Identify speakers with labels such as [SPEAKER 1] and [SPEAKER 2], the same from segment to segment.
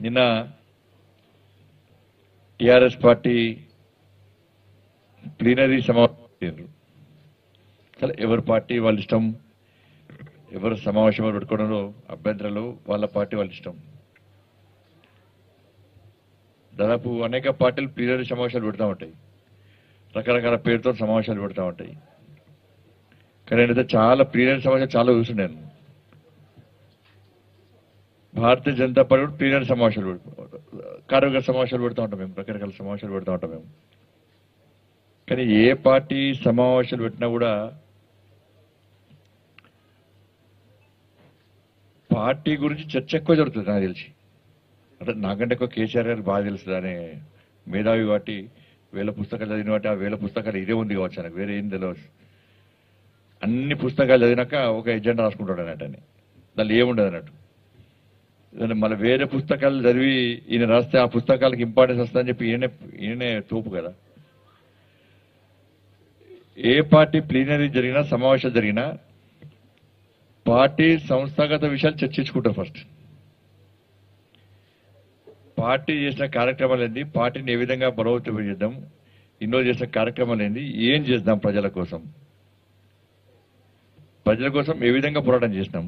[SPEAKER 1] నిన్న TRS party plenary సమావేశం సరే ఎవరి పార్టీ వాళ్ళ ఇష్టం ఎవరు సమావేశం పెట్టుకోవడంలో అభ్యంతరాలు వాళ్ళ పార్టీ వాళ్ళ ఇష్టం దాదాపు అనేక పార్టీలు ప్లీనరీ సమావేశాలు పెడతా ఉంటాయి రకరకాల పేరుతో సమావేశాలు పెడతా ఉంటాయి కానీ నేనైతే చాలా ప్లీనరీ సమావేశాలు చాలా చూసి నేను భారతీయ జనతా పార్టీ కూడా ప్లీనరీ సమావేశాలు పెడతాం కార్యవర్గ సమావేశాలు పెడతా ఉంటాం మేము రకరకాల సమావేశాలు పెడతా ఉంటాం మేము కానీ ఏ పార్టీ సమావేశాలు పెట్టినా కూడా పార్టీ గురించి చర్చ ఎక్కువ జరుగుతుంది నాకు తెలిసి అంటే నాకంటే ఎక్కువ కేసీఆర్ గారు బాగా తెలుస్తుంది అనే మేధావి కాబట్టి వేల పుస్తకాలు చదివిన వాటి ఆ వేల పుస్తకాలు ఇదే ఉంది కావచ్చు నాకు వేరే ఏం తెలియదు అన్ని పుస్తకాలు చదివినాక ఒక ఎజెండా రాసుకుంటాడు అన్నట్టు అని దానిలో ఏముండదు అన్నట్టు ఏదైనా మళ్ళీ వేరే పుస్తకాలు చదివి ఈయన రాస్తే ఆ పుస్తకాలకు ఇంపార్టెన్స్ వస్తుందని చెప్పి ఈయనే ఈయనే తోపు కదా ఏ పార్టీ ప్లీనరీ జరిగినా సమావేశాలు జరిగినా పార్టీ సంస్థాగత విషయాలు చర్చించుకుంటారు ఫస్ట్ పార్టీ చేసిన కార్యక్రమాలు ఏంది పార్టీని ఏ విధంగా బలోపేతం చేద్దాం ఇన్నో చేసిన కార్యక్రమాలు ఏంది ఏం చేద్దాం ప్రజల కోసం ప్రజల కోసం ఏ విధంగా పోరాటం చేసినాం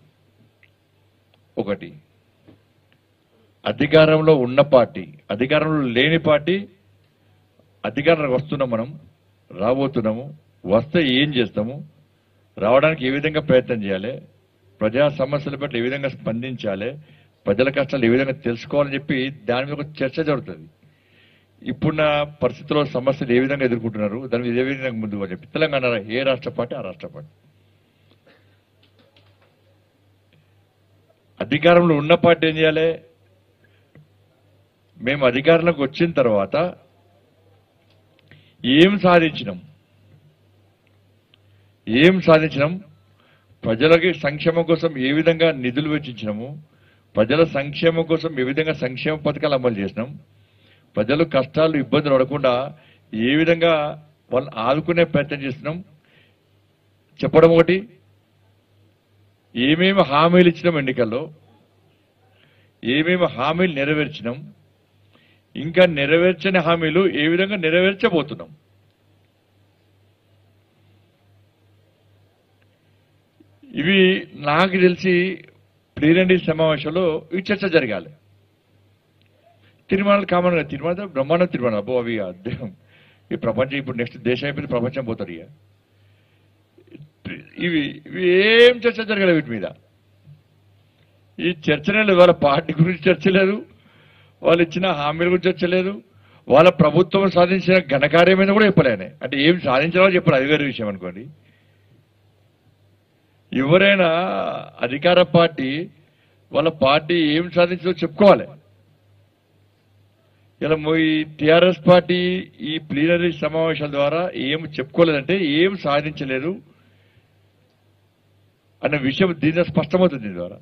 [SPEAKER 1] ఒకటి అధికారంలో ఉన్న పార్టీ అధికారంలో లేని పార్టీ అధికారంలోకి వస్తున్నాం మనం రాబోతున్నాము వస్తే ఏం చేస్తాము రావడానికి ఏ విధంగా ప్రయత్నం చేయాలి ప్రజా సమస్యల పట్ల ఏ విధంగా స్పందించాలి ప్రజల కష్టాలు ఏ విధంగా తెలుసుకోవాలని చెప్పి దాని మీద ఒక చర్చ జరుగుతుంది ఇప్పుడున్న పరిస్థితుల్లో సమస్యలు ఏ విధంగా ఎదుర్కొంటున్నారు దాని మీద ఏ విధంగా ముందుకు చెప్పి తెలంగాణ ఏ రాష్ట్ర పార్టీ ఆ రాష్ట్ర పార్టీ అధికారంలో ఉన్న పార్టీ ఏం చేయాలి మేము అధికారంలోకి వచ్చిన తర్వాత ఏం సాధించినాం ఏం సాధించినాం ప్రజలకి సంక్షేమం కోసం ఏ విధంగా నిధులు వెచ్చించినాము ప్రజల సంక్షేమం కోసం ఏ విధంగా సంక్షేమ పథకాలు అమలు చేసినాం ప్రజలు కష్టాలు ఇబ్బందులు పడకుండా ఏ విధంగా వాళ్ళని ఆదుకునే ప్రయత్నం చేస్తున్నాం చెప్పడం ఒకటి ఏమేమి హామీలు ఇచ్చినాం ఎన్నికల్లో ఏమేమి హామీలు నెరవేర్చినాం ఇంకా నెరవేర్చని హామీలు ఏ విధంగా నెరవేర్చబోతున్నాం ఇవి నాకు తెలిసి ప్లీనరీ సమావేశంలో ఈ చర్చ జరగాలి తిరుమల కామన్ గా తిరుమల బ్రహ్మాండం తిరుమల అబ్బో అవి అద్దెం ఈ ప్రపంచం ఇప్పుడు నెక్స్ట్ దేశం అయిపోయింది ప్రపంచం పోతారు ఇక ఇవి ఇవి ఏం చర్చ జరగాలి వీటి మీద ఈ చర్చనే లేదు వాళ్ళ పార్టీ గురించి చర్చ లేదు వాళ్ళు ఇచ్చిన హామీల గురించి చర్చ లేదు వాళ్ళ ప్రభుత్వం సాధించిన ఘనకార్యం మీద కూడా చెప్పలేనే అంటే ఏం సాధించాలో చెప్పాలి అది వేరే విషయం అనుకోండి ఎవరైనా అధికార పార్టీ వాళ్ళ పార్టీ ఏం సాధించిందో చెప్పుకోవాలి ఇలా ఈ టిఆర్ఎస్ పార్టీ ఈ ప్లీనరీ సమావేశాల ద్వారా ఏం చెప్పుకోలేదంటే ఏం సాధించలేదు అన్న విషయం దీని స్పష్టమవుతుంది దీని ద్వారా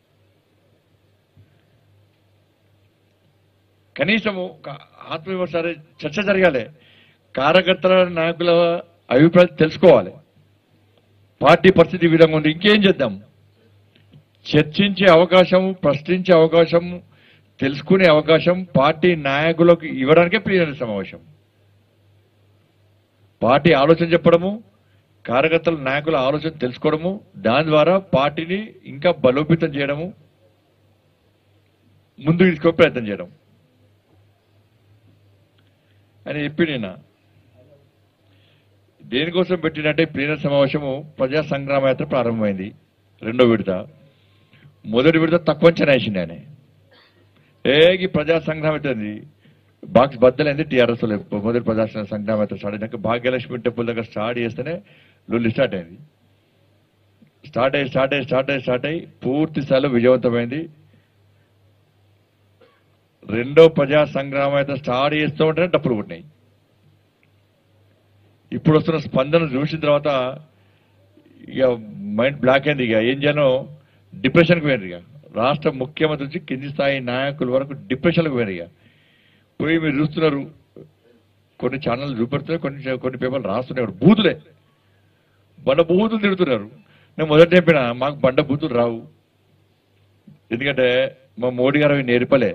[SPEAKER 1] కనీసం ఒక ఆత్మవిమర్శ చర్చ జరగాలి కార్యకర్తల నాయకుల అభిప్రాయం తెలుసుకోవాలి పార్టీ పరిస్థితి ఈ విధంగా ఉంది ఇంకేం చేద్దాం చర్చించే అవకాశం ప్రశ్నించే అవకాశం తెలుసుకునే అవకాశం పార్టీ నాయకులకు ఇవ్వడానికే ప్రియమైన సమావేశం పార్టీ ఆలోచన చెప్పడము కార్యకర్తల నాయకుల ఆలోచన తెలుసుకోవడము దాని ద్వారా పార్టీని ఇంకా బలోపేతం చేయడము ముందుకు తీసుకో ప్రయత్నం చేయడం అని చెప్పి నేను దేనికోసం పెట్టినట్టే ప్లీనర్ సమావేశము ప్రజా సంగ్రామ యాత్ర ప్రారంభమైంది రెండో విడత మొదటి విడత తక్కువ అంచనా వేసింది ఆయన ఏగి ప్రజా సంగ్రామ అవుతుంది బాక్స్ బద్దలైంది టీఆర్ఎస్ మొదటి ప్రజా సంగ్రామ యాత్ర స్టార్ట్ అయినాక భాగ్యలక్ష్మి టెంపుల్ దగ్గర స్టార్ట్ చేస్తేనే లొల్లి స్టార్ట్ అయింది స్టార్ట్ అయ్యి స్టార్ట్ అయ్యి స్టార్ట్ అయ్యి స్టార్ట్ అయ్యి పూర్తి స్థాయిలో విజయవంతమైంది రెండో ప్రజా సంగ్రామ యాత్ర స్టార్ట్ చేస్తూ ఉంటేనే డప్పులు కొట్టినాయి ఇప్పుడు వస్తున్న స్పందన చూసిన తర్వాత ఇక మైండ్ బ్లాక్ అయింది ఇక ఏం చేయాలో డిప్రెషన్కి పోయింది ఇక రాష్ట్ర ముఖ్యమంత్రి నుంచి కింది స్థాయి నాయకుల వరకు డిప్రెషన్కి పోయింది ఇక పోయి మీరు చూస్తున్నారు కొన్ని ఛానల్ చూపెడుతున్నారు కొన్ని కొన్ని పేపర్లు రాస్తున్నారు బూతులే బండ బూతులు తిడుతున్నారు నేను మొదట చెప్పిన మాకు బండ బూతులు రావు ఎందుకంటే మా మోడీ గారు అవి నేర్పలే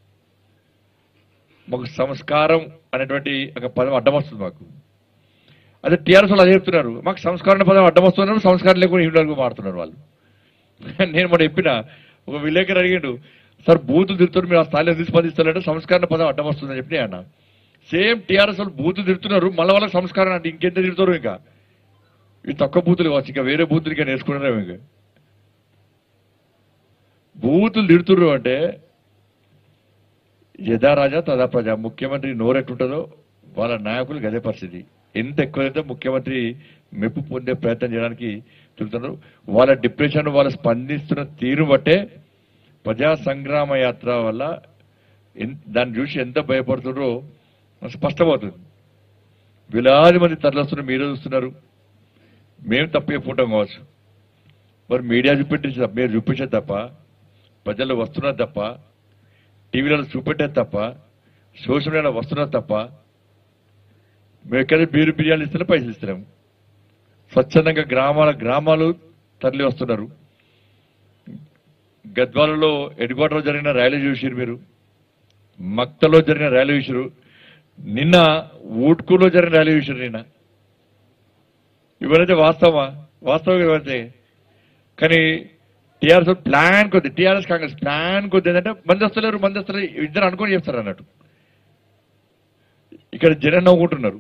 [SPEAKER 1] మాకు సంస్కారం అనేటువంటి ఒక పదం అడ్డం వస్తుంది మాకు అదే టీఆర్ఎస్ వాళ్ళు అదే చెప్తున్నారు మాకు సంస్కారం అనే పదం అడ్డం వస్తున్నారు సంస్కారం లేకుండా ఇంట్లో మాడుతున్నారు వాళ్ళు నేను మొన్న చెప్పిన ఒక విలేకరు అడిగాడు సార్ బూతులు తిరుగుతారు మీరు ఆ స్థాయిలో ఎందుకు స్పందిస్తారంటే సంస్కారం పదం అడ్డం వస్తుందని చెప్పి అన్న సేమ్ టీఆర్ఎస్ వాళ్ళు బూతులు తిరుగుతున్నారు మళ్ళీ వాళ్ళకి సంస్కారం అంటే ఇంకెంత తిరుగుతారు ఇంకా ఇవి తక్కువ బూతులు కావచ్చు ఇంకా వేరే బూతులు ఇంకా నేర్చుకున్నారేమో ఇంకా బూతులు తిడుతున్నారు అంటే యథా రాజా తదా ప్రజ ముఖ్యమంత్రి నోరెట్టుంటుందో వాళ్ళ నాయకులు గదే పరిస్థితి ఎంత ఎక్కువైతే ముఖ్యమంత్రి మెప్పు పొందే ప్రయత్నం చేయడానికి చూస్తున్నారు వాళ్ళ డిప్రెషన్ వాళ్ళు స్పందిస్తున్న తీరు బట్టే ప్రజా సంగ్రామ యాత్ర వల్ల ఎన్- దాన్ని చూసి ఎంత భయపడుతున్నారో స్పష్టమవుతుంది వేలాది మంది తరలిస్తున్నారు మీరే చూస్తున్నారు మేము తప్పు చెప్పుకుంటాం కావచ్చు మరి మీడియా చూపెట్టించి తప్ప మీరు చూపించేది తప్ప ప్రజలు వస్తున్నారు తప్ప టీవీలలో చూపెట్టేది తప్ప సోషల్ మీడియాలో వస్తున్నారు తప్ప మేము ఎక్కడ బీరు బిర్యానీ ఇస్తేనే పైసలు ఇస్తున్నాం స్వచ్ఛందంగా గ్రామాల గ్రామాలు తరలి వస్తున్నారు గద్వాలలో ఎడ్గోటలో జరిగిన ర్యాలీ చూసిరు మీరు మక్తలో జరిగిన ర్యాలీ చూసిరు నిన్న ఊట్కూలో జరిగిన ర్యాలీ చూసిరు నిన్న ఇవరైతే వాస్తవమా వాస్తవం ఇవైతే కానీ టీఆర్ఎస్ ప్లాన్ కొద్ది టీఆర్ఎస్ కాంగ్రెస్ ప్లాన్ కొద్ది ఏంటంటే మంది వస్తలేరు మంది వస్తలేరు ఇద్దరు అనుకొని చేస్తారు అన్నట్టు ఇక్కడ జనం నవ్వుకుంటున్నారు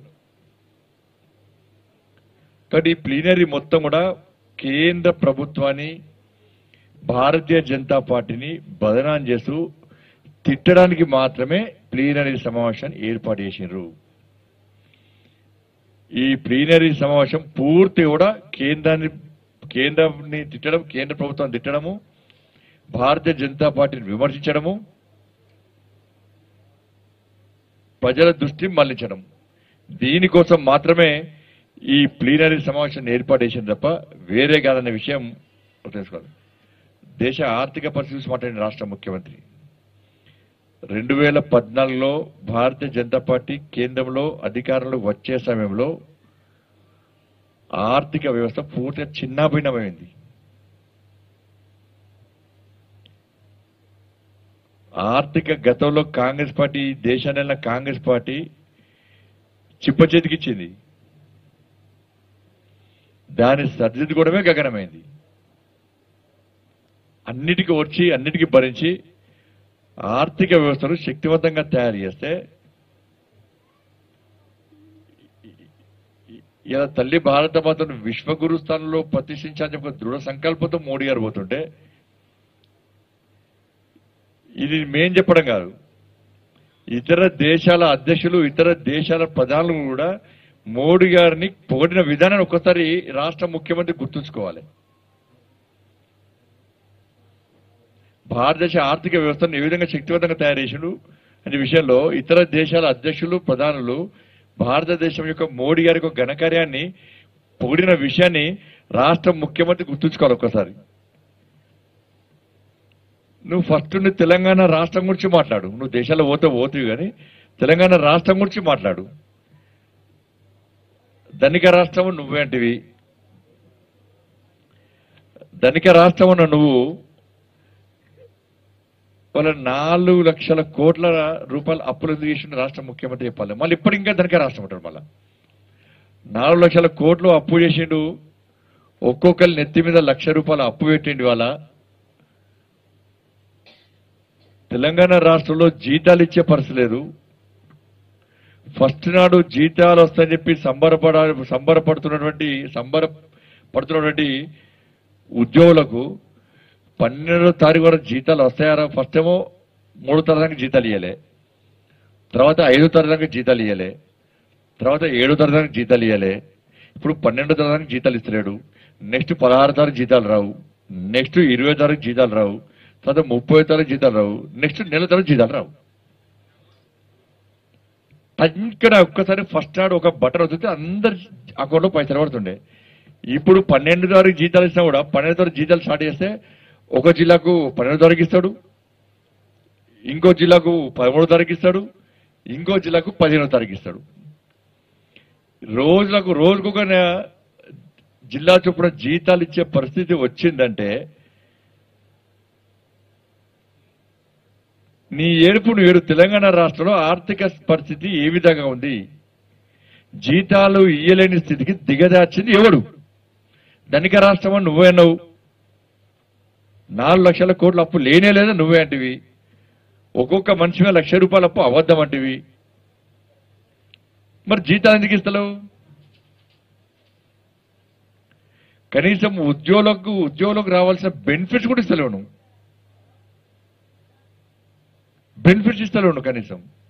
[SPEAKER 1] కాబట్టి ఈ ప్లీనరీ మొత్తం కూడా కేంద్ర ప్రభుత్వాన్ని భారతీయ జనతా పార్టీని బదనాం చేస్తూ తిట్టడానికి మాత్రమే ప్లీనరీ సమావేశాన్ని ఏర్పాటు చేసినారు ఈ ప్లీనరీ సమావేశం పూర్తి కూడా కేంద్రాన్ని కేంద్రాన్ని తిట్టడం కేంద్ర ప్రభుత్వాన్ని తిట్టడము భారతీయ జనతా పార్టీని విమర్శించడము ప్రజల దృష్టి మళ్లించడం దీనికోసం మాత్రమే ఈ ప్లీనరీ సమావేశాన్ని ఏర్పాటు చేసింది తప్ప వేరే కాదన్న విషయం తెలుసుకోవాలి దేశ ఆర్థిక పరిస్థితి గురించి మాట్లాడిన రాష్ట్ర ముఖ్యమంత్రి రెండు వేల పద్నాలుగులో భారతీయ జనతా పార్టీ కేంద్రంలో అధికారంలో వచ్చే సమయంలో ఆర్థిక వ్యవస్థ పూర్తిగా చిన్నాభిన్నమైంది ఆర్థిక గతంలో కాంగ్రెస్ పార్టీ దేశాన్ని కాంగ్రెస్ పార్టీ చిప్ప చేతికిచ్చింది దాన్ని సరిదిద్దుకోవడమే గగనమైంది అన్నిటికీ వచ్చి అన్నిటికీ భరించి ఆర్థిక వ్యవస్థను శక్తివంతంగా తయారు చేస్తే ఇలా తల్లి భారత మాతను విశ్వగురు స్థానంలో ప్రతిష్ఠించాలని ఒక దృఢ సంకల్పంతో మోడీ గారు పోతుంటే ఇది మేం చెప్పడం కాదు ఇతర దేశాల అధ్యక్షులు ఇతర దేశాల ప్రధానులు కూడా మోడీ గారిని పొగిడిన విధానాన్ని ఒక్కసారి రాష్ట్ర ముఖ్యమంత్రి గుర్తుంచుకోవాలి భారతదేశ ఆర్థిక వ్యవస్థను ఏ విధంగా శక్తివంతంగా తయారు చేసిండు అనే విషయంలో ఇతర దేశాల అధ్యక్షులు ప్రధానులు భారతదేశం యొక్క మోడీ గారి యొక్క ఘనకార్యాన్ని పొగిడిన విషయాన్ని రాష్ట్ర ముఖ్యమంత్రి గుర్తుంచుకోవాలి ఒక్కసారి నువ్వు ఫస్ట్ నువ్వు తెలంగాణ రాష్ట్రం గురించి మాట్లాడు నువ్వు దేశాల్లో పోతే పోతువి కానీ తెలంగాణ రాష్ట్రం గురించి మాట్లాడు ధనిక రాష్ట్రం నువ్వేంటివి ధనిక రాష్ట్రం ఉన్న నువ్వు వాళ్ళ నాలుగు లక్షల కోట్ల రూపాయల అప్పులు ఎందుకు చేసిండు రాష్ట్ర ముఖ్యమంత్రి చెప్పాలి మళ్ళీ ఇప్పుడు ఇంకా ధనిక రాష్ట్రం ఉంటాడు మళ్ళా నాలుగు లక్షల కోట్లు అప్పు చేసిండు ఒక్కొక్కరి నెత్తి మీద లక్ష రూపాయల అప్పు పెట్టిండు వాళ్ళ తెలంగాణ రాష్ట్రంలో జీతాలు ఇచ్చే పరిస్థితి లేదు ఫస్ట్ నాడు జీతాలు వస్తాయని చెప్పి సంబరపడ సంబరపడుతున్నటువంటి సంబర పడుతున్నటువంటి ఉద్యోగులకు పన్నెండో తారీఖు వరకు జీతాలు వస్తాయారా ఫస్ట్ ఏమో మూడో తరగతికి జీతాలు ఇవ్వలే తర్వాత ఐదో తరగతికి జీతాలు ఇవ్వలే తర్వాత ఏడో తరగతికి జీతాలు ఇవ్వలే ఇప్పుడు పన్నెండో తరగతికి జీతాలు ఇస్తలేడు నెక్స్ట్ పదహారు తారీఖు జీతాలు రావు నెక్స్ట్ ఇరవై తారీఖు జీతాలు రావు తర్వాత ముప్పై తారీఖు జీతాలు రావు నెక్స్ట్ నెల తారీఖు జీతాలు రావు ఇక్కడ ఒక్కసారి ఫస్ట్ నాడు ఒక బటన్ వదిలితే అందరి అకౌంట్లో పైసలు పడుతుండే ఇప్పుడు పన్నెండు తారీఖు జీతాలు ఇచ్చినా కూడా పన్నెండు తారీఖు జీతాలు స్టార్ట్ చేస్తే ఒక జిల్లాకు పన్నెండు తారీఖు ఇస్తాడు ఇంకో జిల్లాకు పదమూడు తారీఖు ఇస్తాడు ఇంకో జిల్లాకు పదిహేనో తారీఖు ఇస్తాడు రోజులకు రోజుకు ఒక నె- జిల్లా చొప్పున జీతాలు ఇచ్చే పరిస్థితి వచ్చిందంటే నీ ఏడుపు ఏడు తెలంగాణ రాష్ట్రంలో ఆర్థిక పరిస్థితి ఏ విధంగా ఉంది జీతాలు ఇయ్యలేని స్థితికి దిగజార్చింది ఎవడు ధనిక రాష్ట్రం అని నువ్వే అన్నావు నాలుగు లక్షల కోట్ల అప్పు లేనే లేదా నువ్వే అంటివి ఒక్కొక్క మనిషి మీద లక్ష రూపాయల అప్పు అబద్ధం అంటివి మరి జీతాలు ఎందుకు ఇస్తలేవు కనీసం ఉద్యోగులకు ఉద్యోగులకు రావాల్సిన బెనిఫిట్స్ కూడా ఇస్తలేవు నువ్వు బెనిఫిట్స్ ఇస్తలేవు నువ్వు కనీసం